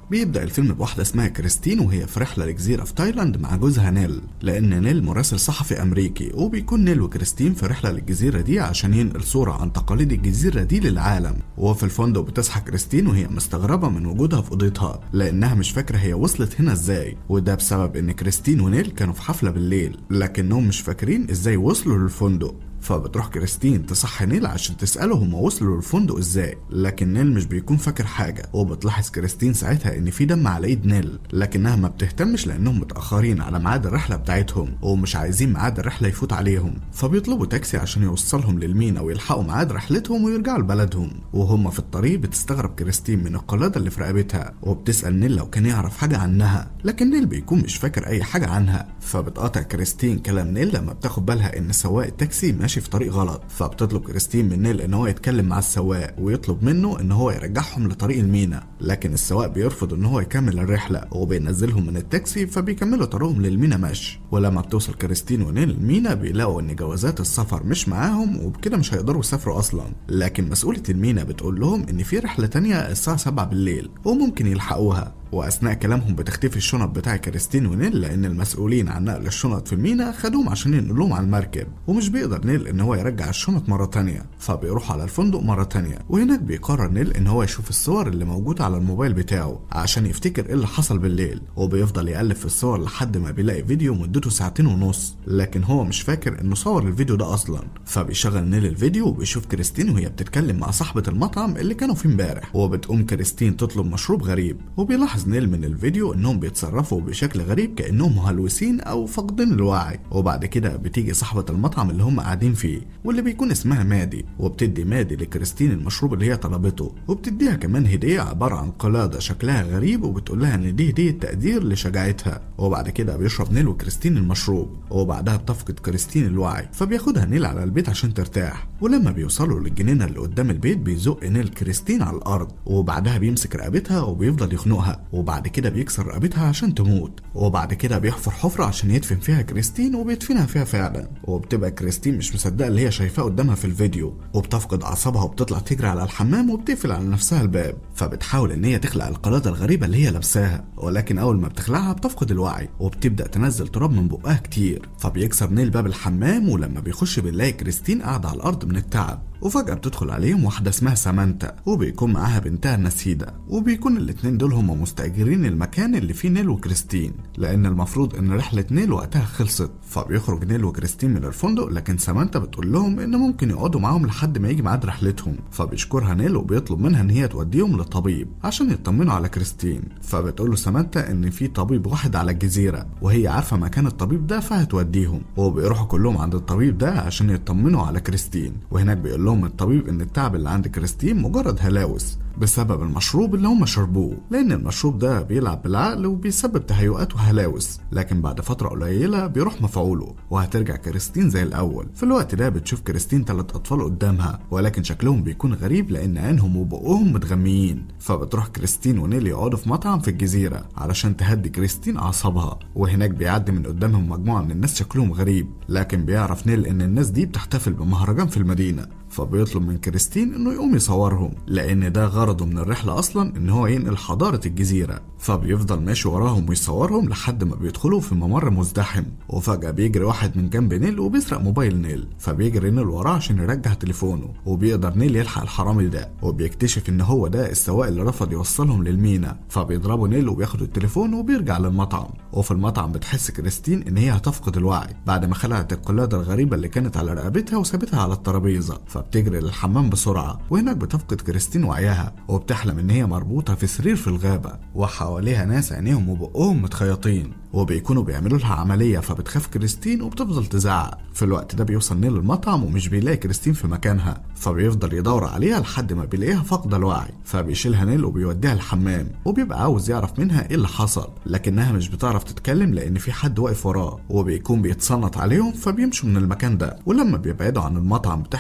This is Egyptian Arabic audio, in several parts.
بيبدأ الفيلم بواحدة اسمها كريستين وهي في رحلة لجزيرة في تايلاند مع جوزها نيل لأن نيل مراسل صحفي أمريكي وبيكون نيل وكريستين في رحلة للجزيرة دي عشان ينقل صورة عن تقاليد الجزيرة دي للعالم وفي الفندق بتصحى كريستين وهي مستغربة من وجودها في أوضتها لأنها مش فاكرة هي وصلت هنا ازاي وده بسبب إن كريستين ونيل كانوا في حفلة بالليل لكنهم مش فاكرين ازاي وصلوا للفندق فبتروح كريستين تصحي نيل عشان تسأله هما وصلوا للفندق ازاي لكن نيل مش بيكون فاكر حاجة وبتلاحظ كريستين ساعتها ان في دم على ايد نيل لكنها ما بتهتمش لانهم متأخرين على ميعاد الرحلة بتاعتهم ومش عايزين ميعاد الرحلة يفوت عليهم فبيطلبوا تاكسي عشان يوصلهم للمينا ويلحقوا ميعاد رحلتهم ويرجعوا لبلدهم وهم في الطريق بتستغرب كريستين من القلادة اللي في رقبتها وبتسأل نيل لو كان يعرف حاجة عنها لكن نيل بيكون مش فاكر اي حاجة عنها فبتقاطع كريستين كلام نيل لما بتاخد بالها ان سواق التاكسي ماشي في طريق غلط فبتطلب كريستين من نيل ان هو يتكلم مع السواق ويطلب منه ان هو يرجعهم لطريق المينا لكن السواق بيرفض ان هو يكمل الرحله وبينزلهم من التاكسي فبيكملوا طريقهم للمينا مشي ولما بتوصل كريستين ونيل المينا بيلاقوا ان جوازات السفر مش معاهم وبكده مش هيقدروا يسافروا اصلا لكن مسؤوله المينا بتقول لهم ان في رحله تانية الساعه 7 بالليل وممكن يلحقوها واثناء كلامهم بتختفي الشنط بتاع كريستين ونيل لان المسؤولين عن نقل الشنط في المينا خدوهم عشان ينقلوهم على المركب ومش بيقدر نيل ان هو يرجع الشنط مره تانية فبيروح على الفندق مره تانية وهناك بيقرر نيل ان هو يشوف الصور اللي موجوده على الموبايل بتاعه عشان يفتكر ايه اللي حصل بالليل وبيفضل يقلب في الصور لحد ما بيلاقي فيديو مدته ساعتين ونص لكن هو مش فاكر انه صور الفيديو ده اصلا فبيشغل نيل الفيديو وبيشوف كريستين وهي بتتكلم مع صاحبه المطعم اللي كانوا فيه امبارح وبتقوم كريستين تطلب مشروب غريب وبيلاحظ نيل من الفيديو انهم بيتصرفوا بشكل غريب كانهم مهلوسين او فاقدين الوعي وبعد كده بتيجي صاحبه المطعم اللي هم قاعدين فيه واللي بيكون اسمها مادي وبتدي مادي لكريستين المشروب اللي هي طلبته وبتديها كمان هديه عباره عن قلاده شكلها غريب وبتقول لها ان دي هديه تقدير لشجاعتها وبعد كده بيشرب نيل وكريستين المشروب وبعدها بتفقد كريستين الوعي فبياخدها نيل على البيت عشان ترتاح ولما بيوصلوا للجنينه اللي قدام البيت بيزق نيل كريستين على الارض وبعدها بيمسك رقبتها وبيفضل يخنقها وبعد كده بيكسر رقبتها عشان تموت وبعد كده بيحفر حفره عشان يدفن فيها كريستين وبيدفنها فيها فعلا وبتبقى كريستين مش مصدقه اللي هي شايفاه قدامها في الفيديو وبتفقد اعصابها وبتطلع تجري على الحمام وبتقفل على نفسها الباب فبتحاول ان هي تخلع القلاده الغريبه اللي هي لابساها ولكن اول ما بتخلعها بتفقد الوعي وبتبدا تنزل تراب من بقها كتير فبيكسر نيل باب الحمام ولما بيخش بنلاقي كريستين قاعده على الارض من التعب وفجأة بتدخل عليهم واحدة اسمها سامانتا وبيكون معاها بنتها نسيدة وبيكون الاتنين دول هما مستأجرين المكان اللي فيه نيل وكريستين لأن المفروض إن رحلة نيل وقتها خلصت فبيخرج نيل وكريستين من الفندق لكن سامانتا بتقول لهم إن ممكن يقعدوا معاهم لحد ما يجي ميعاد رحلتهم فبيشكرها نيل وبيطلب منها إن هي توديهم للطبيب عشان يطمنوا على كريستين فبتقول له سامانتا إن في طبيب واحد على الجزيرة وهي عارفة مكان الطبيب ده فهتوديهم وبيروحوا كلهم عند الطبيب ده عشان يطمنوا على كريستين وهناك بيقول لهم الطبيب ان التعب اللي عند كريستين مجرد هلاوس بسبب المشروب اللي هم شربوه لان المشروب ده بيلعب بالعقل وبيسبب تهيؤات وهلاوس لكن بعد فترة قليلة بيروح مفعوله وهترجع كريستين زي الاول في الوقت ده بتشوف كريستين ثلاث اطفال قدامها ولكن شكلهم بيكون غريب لان عينهم وبقهم متغميين فبتروح كريستين ونيل يقعدوا في مطعم في الجزيرة علشان تهدي كريستين اعصابها وهناك بيعدي من قدامهم مجموعة من الناس شكلهم غريب لكن بيعرف نيل ان الناس دي بتحتفل بمهرجان في المدينة فبيطلب من كريستين انه يقوم يصورهم لان ده غرضه من الرحله اصلا ان هو ينقل حضاره الجزيره فبيفضل ماشي وراهم ويصورهم لحد ما بيدخلوا في ممر مزدحم وفجاه بيجري واحد من جنب نيل وبيسرق موبايل نيل فبيجري نيل وراه عشان يرجع تليفونه وبيقدر نيل يلحق الحرامي ده وبيكتشف ان هو ده السواق اللي رفض يوصلهم للمينا فبيضربوا نيل وبياخد التليفون وبيرجع للمطعم وفي المطعم بتحس كريستين ان هي هتفقد الوعي بعد ما خلعت القلاده الغريبه اللي كانت على رقبتها وسابتها على الترابيزه فبتجري للحمام بسرعه وهناك بتفقد كريستين وعيها وبتحلم ان هي مربوطه في سرير في الغابه وحواليها ناس عينيهم وبقهم متخيطين وبيكونوا بيعملوا لها عمليه فبتخاف كريستين وبتفضل تزعق في الوقت ده بيوصل نيل المطعم ومش بيلاقي كريستين في مكانها فبيفضل يدور عليها لحد ما بيلاقيها فاقده الوعي فبيشيلها نيل وبيوديها الحمام وبيبقى عاوز يعرف منها ايه اللي حصل لكنها مش بتعرف تتكلم لان في حد واقف وراه وبيكون بيتصنت عليهم فبيمشوا من المكان ده ولما بيبعدوا عن المطعم بتحكي كريستين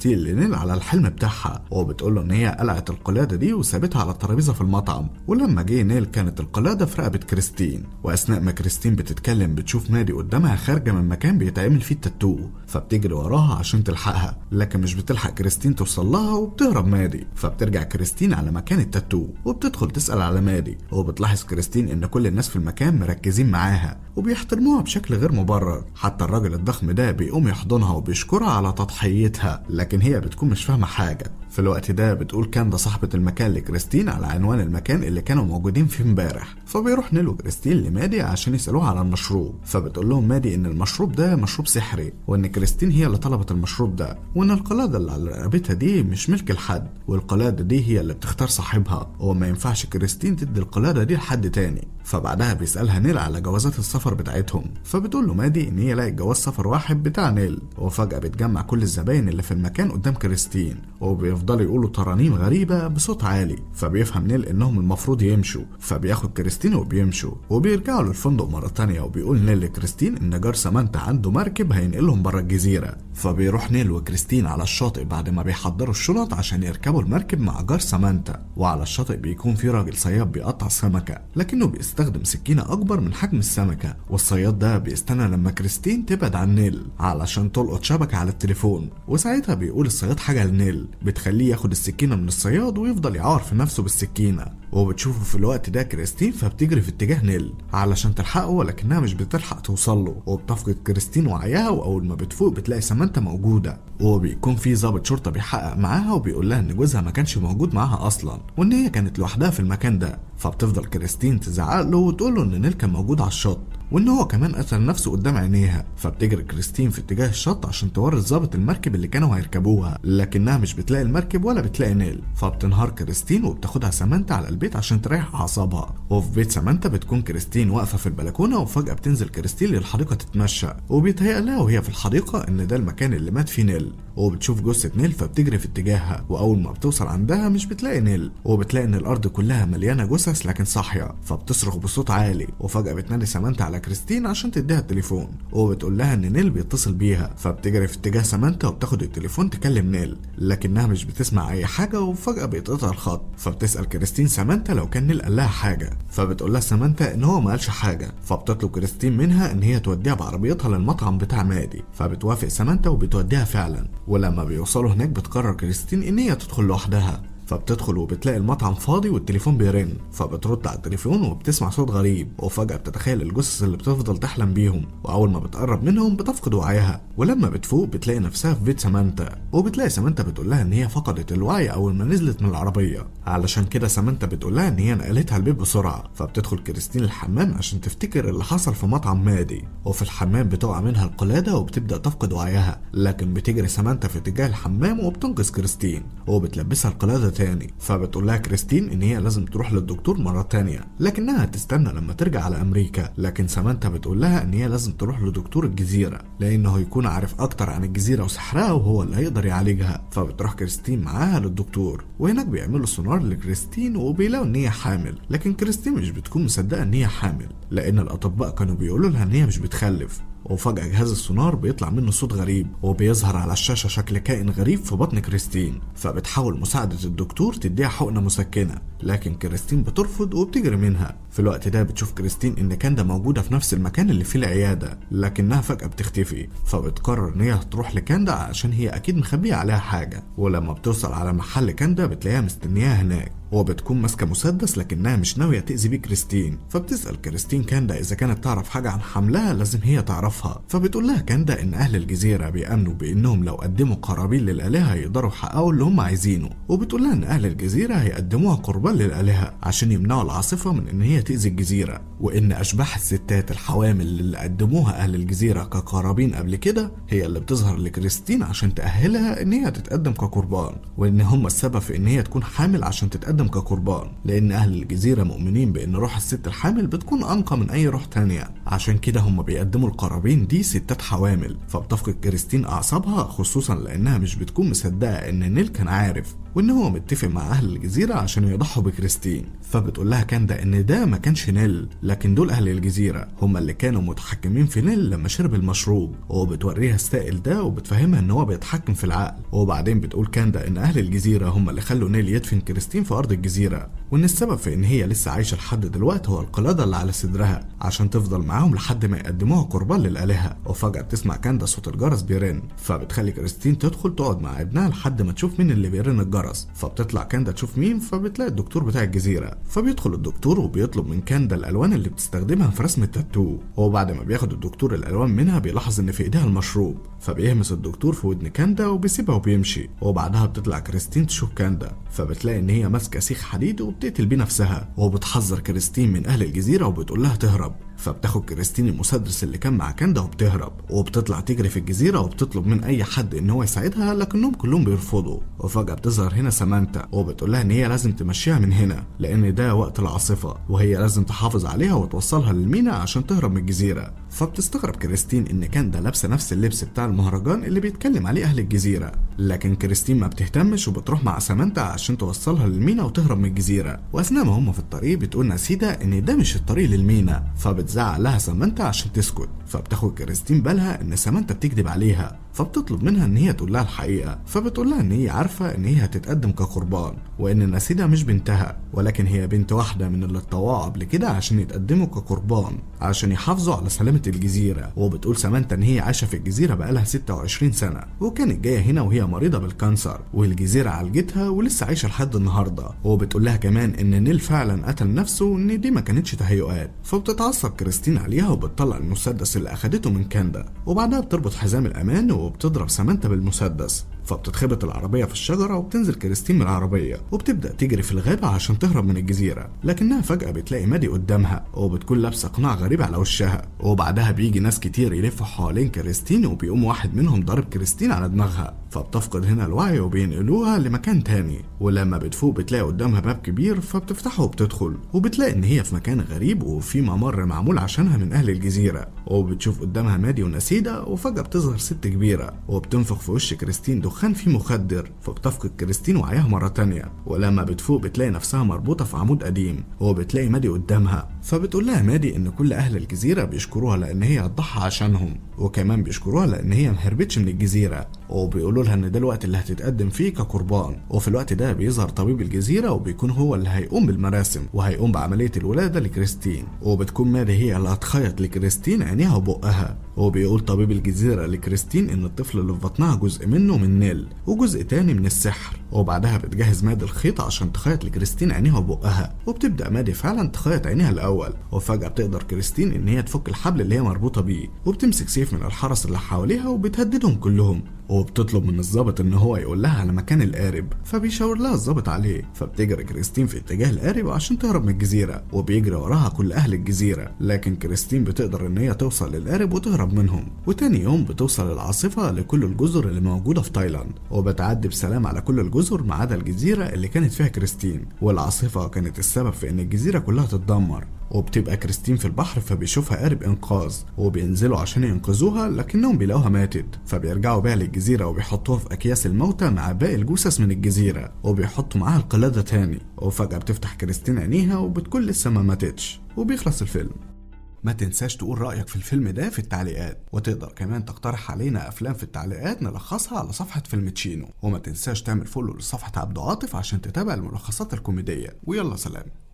كريستين لنيل على الحلم بتاعها وبتقول له ان هي قلعت القلاده دي وسابتها على الترابيزه في المطعم ولما جه نيل كانت القلاده في رقبه كريستين واثناء ما كريستين بتتكلم بتشوف مادي قدامها خارجه من مكان بيتعمل فيه التاتو فبتجري وراها عشان تلحقها لكن مش بتلحق كريستين توصل لها وبتهرب مادي فبترجع كريستين على مكان التاتو وبتدخل تسال على مادي وبتلاحظ كريستين ان كل الناس في المكان مركزين معاها وبيحترموها بشكل غير مبرر حتى الراجل الضخم ده بيقوم يحضنها وبيشكرها على تضحيتها لكن هي بتكون مش فاهمه حاجه في الوقت ده بتقول كاندا صاحبة المكان لكريستين على عنوان المكان اللي كانوا موجودين فيه امبارح فبيروح نيل وكريستين لمادي عشان يسألوها على المشروب فبتقول لهم مادي ان المشروب ده مشروب سحري وان كريستين هي اللي طلبت المشروب ده وان القلادة اللي على رقبتها دي مش ملك لحد والقلادة دي هي اللي بتختار صاحبها وما ينفعش كريستين تدي القلادة دي لحد تاني فبعدها بيسألها نيل على جوازات السفر بتاعتهم فبتقول له مادي ان هي لقت جواز سفر واحد بتاع نيل وفجأة بتجمع كل الزباين اللي في المكان قدام كريستين وبيفضلوا يقولوا ترانيم غريبة بصوت عالي فبيفهم نيل انهم المفروض يمشوا فبياخد كريستين وبيمشوا وبيرجعوا للفندق مرة تانية وبيقول نيل لكريستين ان جار سامانتا عنده مركب هينقلهم بره الجزيرة فبيروح نيل وكريستين على الشاطئ بعد ما بيحضروا الشنط عشان يركبوا المركب مع جار سامانتا وعلى الشاطئ بيكون في راجل صياد بيقطع سمكة لكنه بيستخدم سكينة أكبر من حجم السمكة والصياد ده بيستنى لما كريستين تبعد عن نيل علشان تلقط شبكة على التليفون وساعتها بيقول الصياد حاجة لنيل بتخليه ياخد السكينة من الصياد ويفضل يعور في نفسه بالسكينة وبتشوفه في الوقت ده كريستين فبتجري في اتجاه نيل علشان تلحقه ولكنها مش بتلحق توصل له وبتفقد كريستين وعيها واول ما بتفوق بتلاقي سامانتا موجوده وبيكون في ضابط شرطه بيحقق معاها وبيقول لها ان جوزها ما كانش موجود معاها اصلا وان هي كانت لوحدها في المكان ده فبتفضل كريستين تزعق له وتقول له ان نيل كان موجود على الشط وان هو كمان قتل نفسه قدام عينيها فبتجري كريستين في اتجاه الشط عشان توري ظابط المركب اللي كانوا هيركبوها لكنها مش بتلاقي المركب ولا بتلاقي نيل فبتنهار كريستين وبتاخدها سامانتا على البيت عشان تريح اعصابها وفي بيت سامانتا بتكون كريستين واقفه في البلكونه وفجاه بتنزل كريستين للحديقه تتمشى وبيتهيأ لها وهي في الحديقه ان ده المكان اللي مات فيه نيل وبتشوف جثه نيل فبتجري في اتجاهها واول ما بتوصل عندها مش بتلاقي نيل وبتلاقي ان الارض كلها مليانه جثث لكن صاحيه فبتصرخ بصوت عالي وفجاه بتنادي سامانتا على كريستين عشان تديها التليفون وبتقول لها ان نيل بيتصل بيها فبتجري في اتجاه سامانتا وبتاخد التليفون تكلم نيل لكنها مش بتسمع اي حاجه وفجاه بيتقطع الخط فبتسال كريستين سامانتا لو كان نيل قال لها حاجه فبتقول لها سامانتا ان هو ما قالش حاجه فبتطلب كريستين منها ان هي توديها بعربيتها للمطعم بتاع مادي فبتوافق سامانتا وبتوديها فعلا ولما بيوصلوا هناك بتقرر كريستين ان هي تدخل لوحدها فبتدخل وبتلاقي المطعم فاضي والتليفون بيرن فبترد على التليفون وبتسمع صوت غريب وفجأة بتتخيل الجثث اللي بتفضل تحلم بيهم وأول ما بتقرب منهم بتفقد وعيها ولما بتفوق بتلاقي نفسها في بيت سامانتا وبتلاقي سامانتا بتقول لها إن هي فقدت الوعي أول ما نزلت من العربية علشان كده سامانتا بتقول لها إن هي نقلتها البيت بسرعة فبتدخل كريستين الحمام عشان تفتكر اللي حصل في مطعم مادي وفي الحمام بتقع منها القلادة وبتبدأ تفقد وعيها لكن بتجري سامانتا في اتجاه الحمام وبتنقذ كريستين وبتلبسها القلادة تاني فبتقول لها كريستين ان هي لازم تروح للدكتور مرة تانية لكنها هتستنى لما ترجع على امريكا لكن سامانتا بتقول لها ان هي لازم تروح لدكتور الجزيرة لانه هيكون عارف اكتر عن الجزيرة وسحرها وهو اللي هيقدر يعالجها فبتروح كريستين معاها للدكتور وهناك بيعملوا سونار لكريستين وبيلاقوا ان هي حامل لكن كريستين مش بتكون مصدقة ان هي حامل لان الاطباء كانوا بيقولوا لها ان هي مش بتخلف وفجأة جهاز السونار بيطلع منه صوت غريب وبيظهر على الشاشة شكل كائن غريب في بطن كريستين فبتحاول مساعدة الدكتور تديها حقنة مسكنة لكن كريستين بترفض وبتجري منها في الوقت ده بتشوف كريستين ان كاندا موجودة في نفس المكان اللي فيه العيادة لكنها فجأة بتختفي فبتقرر ان هي تروح لكندا عشان هي اكيد مخبية عليها حاجة ولما بتوصل على محل كندا بتلاقيها مستنياها هناك وبتكون ماسكة مسدس لكنها مش ناوية تأذي بيه كريستين فبتسأل كريستين كاندا إذا كانت تعرف حاجة عن حملها لازم هي تعرفها فبتقول لها كاندا إن أهل الجزيرة بيأمنوا بإنهم لو قدموا قرابين للآلهة يقدروا يحققوا اللي هم عايزينه وبتقول لها إن أهل الجزيرة هيقدموها قربان للآلهة عشان يمنعوا العاصفة من إن هي تأذي الجزيرة وإن أشباح الستات الحوامل اللي قدموها أهل الجزيرة كقرابين قبل كده هي اللي بتظهر لكريستين عشان تأهلها إن هي تتقدم كقربان وإن هم السبب في إن هي تكون حامل عشان تتقدم كقربان لأن أهل الجزيرة مؤمنين بإن روح الست الحامل بتكون أنقى من أي روح تانية عشان كده هم بيقدموا القرابين دي ستات حوامل فبتفقد كريستين أعصابها خصوصا لأنها مش بتكون مصدقة إن نيل كان عارف وان هو متفق مع اهل الجزيره عشان يضحوا بكريستين فبتقول لها كاندا ان ده ما كانش نيل لكن دول اهل الجزيره هم اللي كانوا متحكمين في نيل لما شرب المشروب وبتوريها السائل ده وبتفهمها ان هو بيتحكم في العقل وبعدين بتقول كاندا ان اهل الجزيره هم اللي خلوا نيل يدفن كريستين في ارض الجزيره وان السبب في ان هي لسه عايشه لحد دلوقتي هو القلاده اللي على صدرها عشان تفضل معاهم لحد ما يقدموها قربان للالهه وفجاه بتسمع كاندا صوت الجرس بيرن فبتخلي كريستين تدخل تقعد مع ابنها لحد ما تشوف مين اللي بيرن الجرس فبتطلع كاندا تشوف مين فبتلاقي الدكتور بتاع الجزيره فبيدخل الدكتور وبيطلب من كاندا الالوان اللي بتستخدمها في رسم التاتو وبعد ما بياخد الدكتور الالوان منها بيلاحظ ان في ايديها المشروب فبيهمس الدكتور في ودن كاندا وبيسيبها وبيمشي وبعدها بتطلع كريستين تشوف كاندا فبتلاقي ان هي ماسكه سيخ حديد وبتقتل بيه نفسها وبتحذر كريستين من اهل الجزيره وبتقول لها تهرب فبتاخد كريستين المسدس اللي كان مع كاندا وبتهرب وبتطلع تجري في الجزيره وبتطلب من اي حد ان هو يساعدها لكنهم كلهم بيرفضوا وفجاه بتظهر هنا سامانتا وبتقول لها ان هي لازم تمشيها من هنا لان ده وقت العاصفه وهي لازم تحافظ عليها وتوصلها للمينا عشان تهرب من الجزيره فبتستغرب كريستين ان كاندا لابسه نفس اللبس بتاع المهرجان اللي بيتكلم عليه اهل الجزيره لكن كريستين ما بتهتمش وبتروح مع سامانتا عشان توصلها للمينا وتهرب من الجزيره واثناء ما هم في الطريق بتقول نسيدا ان ده مش الطريق للمينا فبتزعق لها سامانتا عشان تسكت فبتاخد كريستين بالها ان سامانتا بتكذب عليها فبتطلب منها ان هي تقول لها الحقيقه فبتقول لها ان هي عارفه ان هي هتتقدم كقربان وان نسيدا مش بنتها ولكن هي بنت واحده من اللي اتطوعوا قبل كده عشان يتقدموا كقربان عشان يحافظوا على سلامه الجزيره وبتقول سامانتا ان هي عايشه في الجزيره بقالها 26 سنه وكانت جايه هنا وهي مريضه بالكانسر والجزيره عالجتها ولسه عايشه لحد النهارده وبتقول لها كمان ان نيل فعلا قتل نفسه وان دي ما كانتش تهيؤات فبتتعصب كريستين عليها وبتطلع المسدس اللي اخدته من كاندا وبعدها بتربط حزام الامان وبتضرب سامانتا بالمسدس فبتتخبط العربية في الشجرة وبتنزل كريستين من العربية وبتبدأ تجري في الغابة عشان تهرب من الجزيرة لكنها فجأة بتلاقي مادي قدامها وبتكون لابسة قناع غريب على وشها وبعدها بيجي ناس كتير يلفوا حوالين كريستين وبيقوم واحد منهم ضارب كريستين على دماغها فبتفقد هنا الوعي وبينقلوها لمكان تاني ولما بتفوق بتلاقي قدامها باب كبير فبتفتحه وبتدخل وبتلاقي ان هي في مكان غريب وفي ممر معمول عشانها من اهل الجزيرة وبتشوف قدامها مادي ونسيدة وفجأة بتظهر ست كبيرة وبتنفخ في وش كريستين دخان فيه مخدر فبتفقد كريستين وعيها مرة تانية ولما بتفوق بتلاقي نفسها مربوطة في عمود قديم وبتلاقي مادي قدامها فبتقول لها مادي ان كل اهل الجزيرة بيشكروها لان هي هتضحى عشانهم وكمان بيشكروها لان هي مهربتش من الجزيرة وبيقولوا لها ان ده الوقت اللي هتتقدم فيه كقربان وفي الوقت ده بيظهر طبيب الجزيرة وبيكون هو اللي هيقوم بالمراسم وهيقوم بعملية الولادة لكريستين وبتكون مادي هي اللي هتخيط لكريستين عينيها وبقها وبيقول طبيب الجزيرة لكريستين إن الطفل اللي في بطنها جزء منه من نيل وجزء تاني من السحر وبعدها بتجهز مادي الخيط عشان تخيط لكريستين عينيها وبقها وبتبدأ مادي فعلا تخيط عينيها الأول وفجأة بتقدر كريستين إن هي تفك الحبل اللي هي مربوطة بيه وبتمسك سيف من الحرس اللي حواليها وبتهددهم كلهم وبتطلب من الضابط ان هو يقول لها على مكان القارب فبيشاور لها الضابط عليه فبتجري كريستين في اتجاه القارب عشان تهرب من الجزيره وبيجري وراها كل اهل الجزيره لكن كريستين بتقدر ان هي توصل للقارب وتهرب منهم وتاني يوم بتوصل العاصفه لكل الجزر اللي موجوده في تايلاند وبتعدي بسلام على كل الجزر ما عدا الجزيره اللي كانت فيها كريستين والعاصفه كانت السبب في ان الجزيره كلها تتدمر وبتبقى كريستين في البحر فبيشوفها قارب انقاذ وبينزلوا عشان ينقذوها لكنهم بيلاقوها ماتت فبيرجعوا بيها للجزيره وبيحطوها في اكياس الموتى مع باقي الجثث من الجزيره وبيحطوا معاها القلاده تاني وفجاه بتفتح كريستين عينيها وبتكون لسه ما ماتتش وبيخلص الفيلم ما تنساش تقول رأيك في الفيلم ده في التعليقات وتقدر كمان تقترح علينا أفلام في التعليقات نلخصها على صفحة فيلم تشينو وما تنساش تعمل فولو لصفحة عبد عاطف عشان تتابع الملخصات الكوميدية ويلا سلام